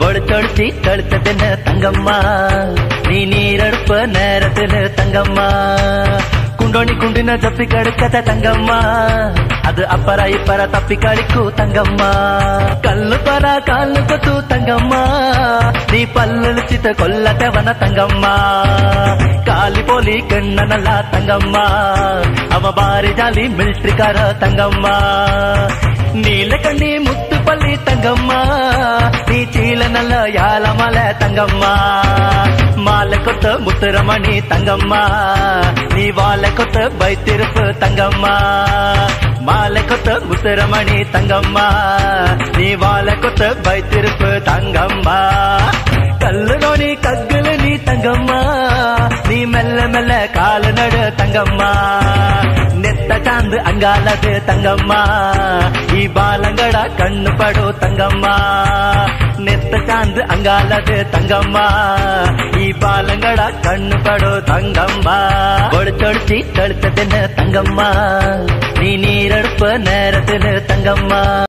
கொழுத்தொழுத்தி கழுத்ததுன்னு தங்கம்மா நீ நீரடுப்ப நேரத்துல தங்கம்மா குண்டோணி குண்டின தப்பி கடுக்கத தங்கம்மா அது அப்பற இப்பற தப்பி கழிக்கு தங்கம்மா கல்லு பர காಲು கொத்து தங்கம்மா நீ பல்லுச்சித்த கொல்லத்தவன தங்கம்மா காலி போலி கண்ண நல்லா தங்கம்மா அவ பாரி ஜாலி மிலிட்ரிக்கார தங்கம்மா நீல கண்ணி முத்து பள்ளி தங்கம்மா நீ சீல நல்ல யால மலை தங்கம்மா மாலை கொத்த முத்துரமணி தங்கம்மா நீ வாழை கொத்த பைத்திருப்பு தங்கம்மா மாலை கொத்த முத்துரமணி தங்கம்மா நீ வாழை கொத்த பைத்திருப்பு தங்கம்மா கல்லு நோனி கக்குல நீ தங்கம்மா நீ மெல்ல மெல்ல கால நடு தங்கம்மா நெத்த சாந்து அங்காலது தங்கம்மா ಈ ಬಾಲಂಗಡ ಕಣ್ಣು ಪಡು ತಂಗಮ್ಮ ನೆತ್ತ ಚಾಂದ್ ಅಂಗಾಲದ ತಂಗಮ್ಮ ಈ ಬಾಲಂಗಡ ಕಣ್ಣು ಪಡು ತಂಗಮ್ಮ ಕೊಡ್ತೊಡ್ಸಿ ಕಳ್ತದನ ತಂಗಮ್ಮ ನೀ ನೀರಡುಪ நேரத்துல தங்கம்மா